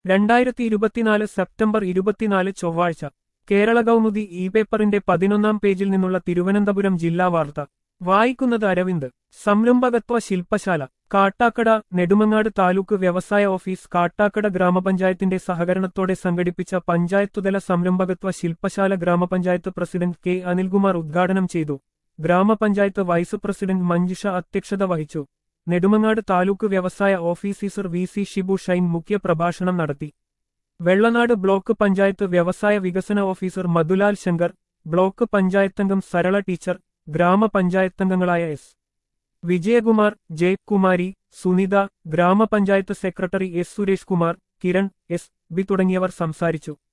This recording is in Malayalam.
രണ്ടായിരത്തി ഇരുപത്തിനാല് സെപ്റ്റംബർ ഇരുപത്തിനാല് ചൊവ്വാഴ്ച കേരള കൗമുദി ഇ പേപ്പറിന്റെ പതിനൊന്നാം പേജിൽ നിന്നുള്ള തിരുവനന്തപുരം ജില്ലാ വാർത്ത വായിക്കുന്നത് അരവിന്ദ് സംരംഭകത്വ ശില്പശാല കാട്ടാക്കട നെടുമങ്ങാട് താലൂക്ക് വ്യവസായ ഓഫീസ് കാട്ടാക്കട ഗ്രാമപഞ്ചായത്തിന്റെ സഹകരണത്തോടെ സംഘടിപ്പിച്ച പഞ്ചായത്തുതല സംരംഭകത്വ ശില്പശാല ഗ്രാമപഞ്ചായത്ത് പ്രസിഡന്റ് കെ അനിൽകുമാർ ഉദ്ഘാടനം ചെയ്തു ഗ്രാമപഞ്ചായത്ത് വൈസ് പ്രസിഡന്റ് മഞ്ജുഷ അധ്യക്ഷത വഹിച്ചു നെടുമങ്ങാട് താലൂക്ക് വ്യവസായ officer V C Shibu Shine മുഖ്യ പ്രഭാഷണം നടത്തി വെള്ളനാട് ബ്ലോക്ക് പഞ്ചായത്ത് വ്യവസായ വികസന ഓഫീസർ മധുലാൽ ശങ്കർ ബ്ലോക്ക് പഞ്ചായത്തംഗം സരള ടീച്ചർ ഗ്രാമപഞ്ചായത്തംഗങ്ങളായ എസ് വിജയകുമാർ ജയകുമാരി സുനിത ഗ്രാമപഞ്ചായത്ത് secretary S Suresh Kumar Kiran S B തുടങ്ങിയവർ സംസാരിച്ചു